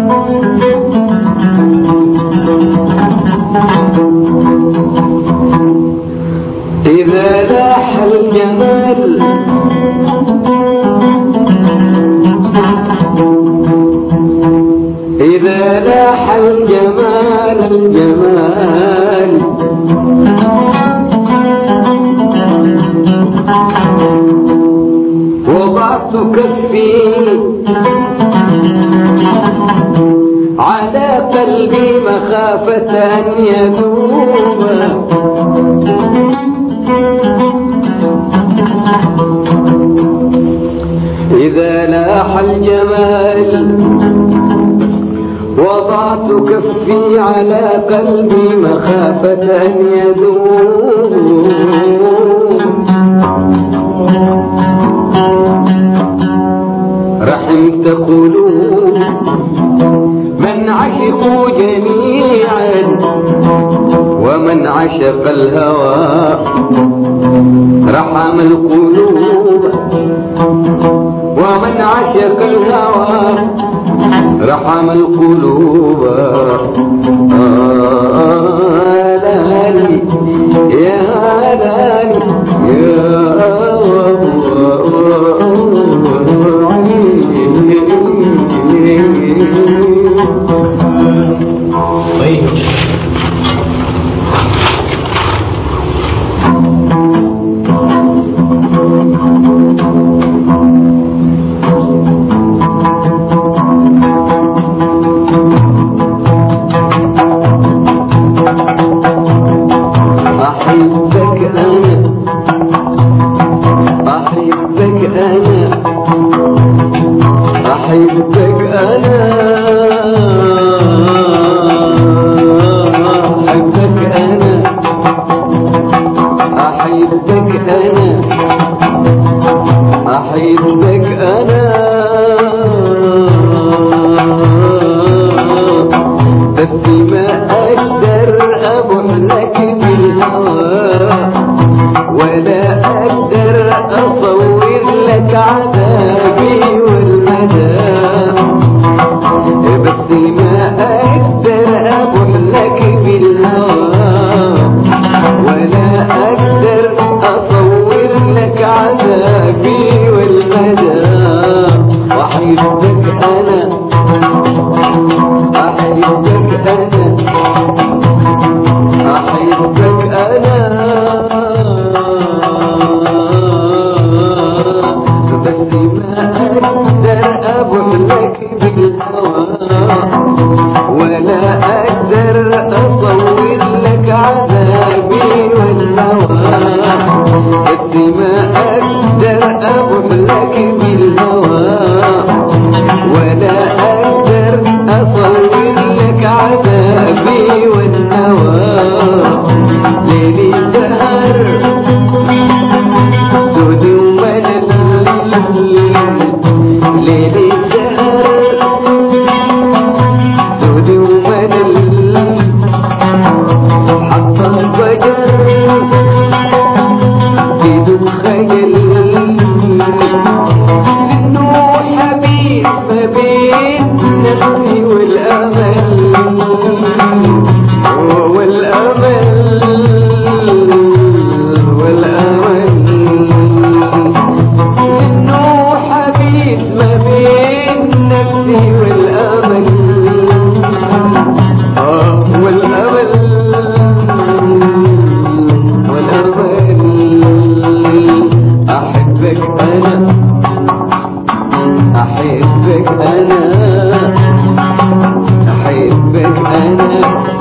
إذا لاح الجمال إذا لاح الجمال الجمال وضعت كفي على قلبي مخافة أن يذوب إذا لاح الجمال وضعت كفي على قلبي مخافة أن يذوب رحمت قلوب من عشقوا جميعا ومن عشق الهوى رحم القلوب ومن عشق الهوى رحم القلوب آه لالي يا لالي يا طيب أحبك أنا أحبك أنا أحبك أنا أحبك أنا أحبك أنا أحبك أنا بس ما أقدر أبوح لك بالهوى ولا أقدر أصور لك عذابي والمدى بس ما أقدر أبوح لك بالهوى ولا أقدر أصور لك عذابي والمدى وأحبك أنا أحبك أنا أحبك أنا بس ما أقدر أبوح لك بالهوى ولا أقدر أصور لك عذابي والهوى بس ما أقدر أبوح لك بالهوى ولا أقدر أصور لك عذابي والنوى ليلي سهر سود وملل ليلي سهر سود وملل حتى الفجر زيدوا خيل انه حبيب ما بين نفسي والامل والامل والامل انه حبيب ما بين نفسي والامل آه والامل والامل احبك انا أحبك أنا أحبك أنا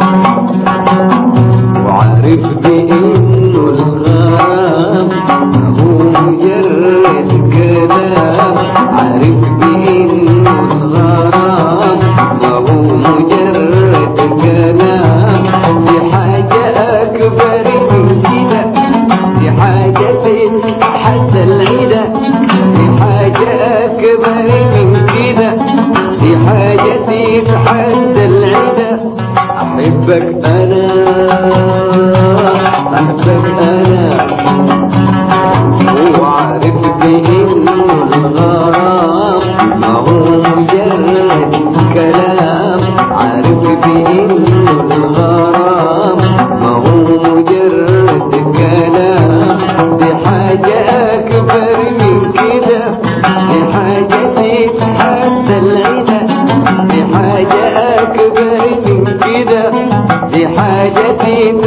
وعارف بإنه الغرام هو مجرد كلام عارف بإنه الغرام هو مجرد كلام دي حاجة أكبر من كده دي حاجة تتحدى العدا دي حاجة أكبر من كده دي حاجة تتحدى العدا أحبك أنا أحبك أنا وعارف بإنه الغرام ما هو مجرد كلام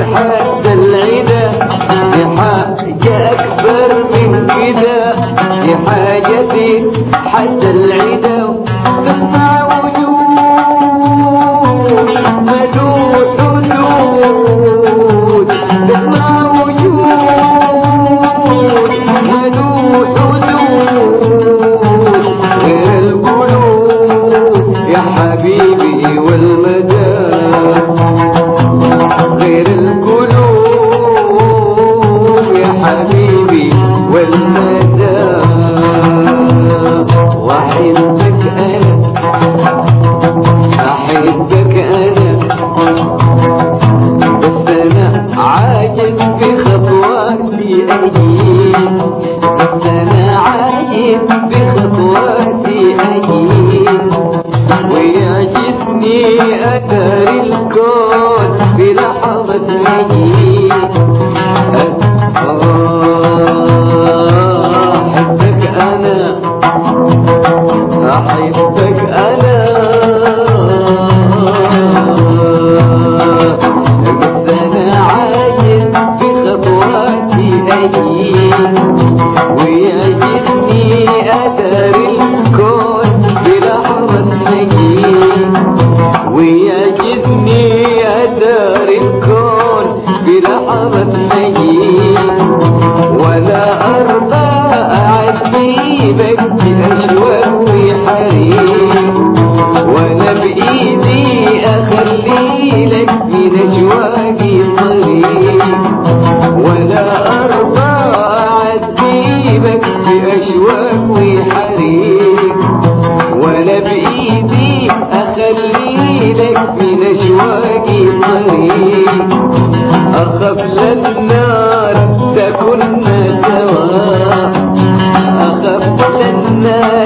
حد العدا دي حاجة أكبر من كده دي حاجة حد العدا تسمع وجود مدود حدود تسمع وجود مدود حدود غير القلوب يا حبيبي والمدى غير القلوب يا حبيبي والمدى واحبك انا احبك انا بس انا عاجز بخطواتي اجيب بس انا عاجز بخطواتي اجيب ويعجبني اثر الكون بلحظة مجيء احبك انا احبك انا بس انا عايز بخطواتي اجيب ويعجبني اثر الكون بلحظة مجيء ويعجبني اثر الكون بلحظة مجيء ولا ارضى اعذبك باشواق وحريق وانا بايدي اخلي لك من اشواقي طريق ولا ارضى اعذبك باشواق وحريق ولا بايدي اخلي لك من اشواقي طريق اخاف للنار تكن سوا اخاف للنار